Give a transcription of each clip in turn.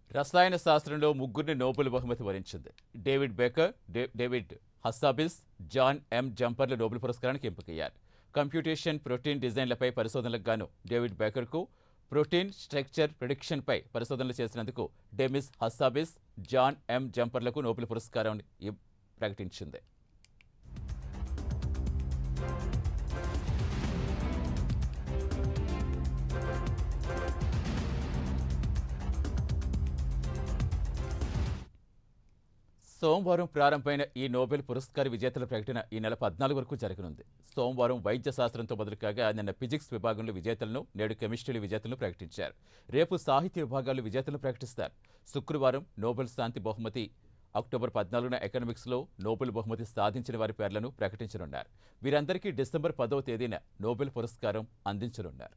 రసాయన శాస్త్రంలో ముగ్గురిని నోబెల్ బహుమతి వరించింది డేవిడ్ బేకర్ డే- డేవిడ్ హస్సాబిస్ జాన్ ఎం జంపర్లు నోబెల్ పురస్కారానికి ఎంపికయ్యారు కంప్యూటేషన్ ప్రోటీన్ డిజైన్లపై పరిశోధనలకు గాను డేవిడ్ బేకర్కు ప్రోటీన్ స్ట్రక్చర్ ప్రిడిక్షన్పై పరిశోధనలు చేసినందుకు డెమిస్ హస్సాబిస్ జాన్ ఎం జంపర్లకు నోబెల్ పురస్కారం ఇ- ప్రకటించింది సోమవారం ప్రారంభమైన ఈ నోబెల్ పురస్కార విజేతల ప్రకటన ఈ నెల పద్నాలుగు వరకు జరగనుంది సోమవారం వైద్య శాస్త్రంతో మొదలు కాగా నిన్న ఫిజిక్స్ విభాగంలో విజేతలను నేడు కెమిస్ట్రీ విజేతలను ప్రకటించారు రేపు సాహిత్య విభాగాల్లో విజేతలను ప్రకటిస్తారు శుక్రవారం నోబెల్ శాంతి బహుమతి అక్టోబర్ పద్నాలుగున ఎకనామిక్స్లో నోబెల్ బహుమతి సాధించిన వారి పేర్లను ప్రకటించనున్నారు వీరందరికీ డిసెంబర్ పదవ తేదీన నోబెల్ పురస్కారం అందించనున్నారు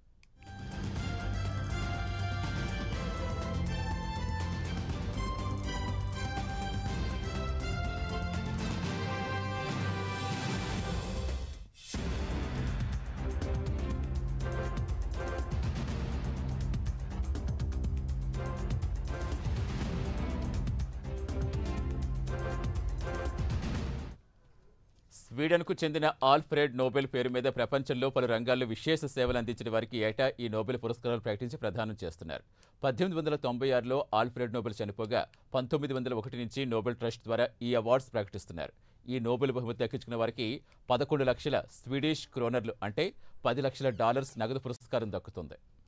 స్వీడన్కు చెందిన ఆల్ఫ్రెడ్ నోబెల్ పేరు మీద ప్రపంచంలో పలు రంగాల్లో విశేష సేవలు అందించిన వారికి ఏటా ఈ నోబెల్ పురస్కారాలు ప్రకటించి ప్రదానం చేస్తున్నారు పద్దెనిమిది వందల తొంభై ఆరులో ఆల్ఫ్రెడ్ నోబెల్ చనిపోగా పంతొమ్మిది వందల ఒకటి నుంచి నోబెల్ ట్రస్ట్ ద్వారా ఈ అవార్డ్స్ ప్రకటిస్తున్నారు ఈ నోబెల్ బహుమతి దక్కించుకున్న వారికి పదకొండు లక్షల స్వీడిష్ క్రోనర్లు అంటే పది లక్షల డాలర్స్ నగదు పురస్కారం దక్కుతుంది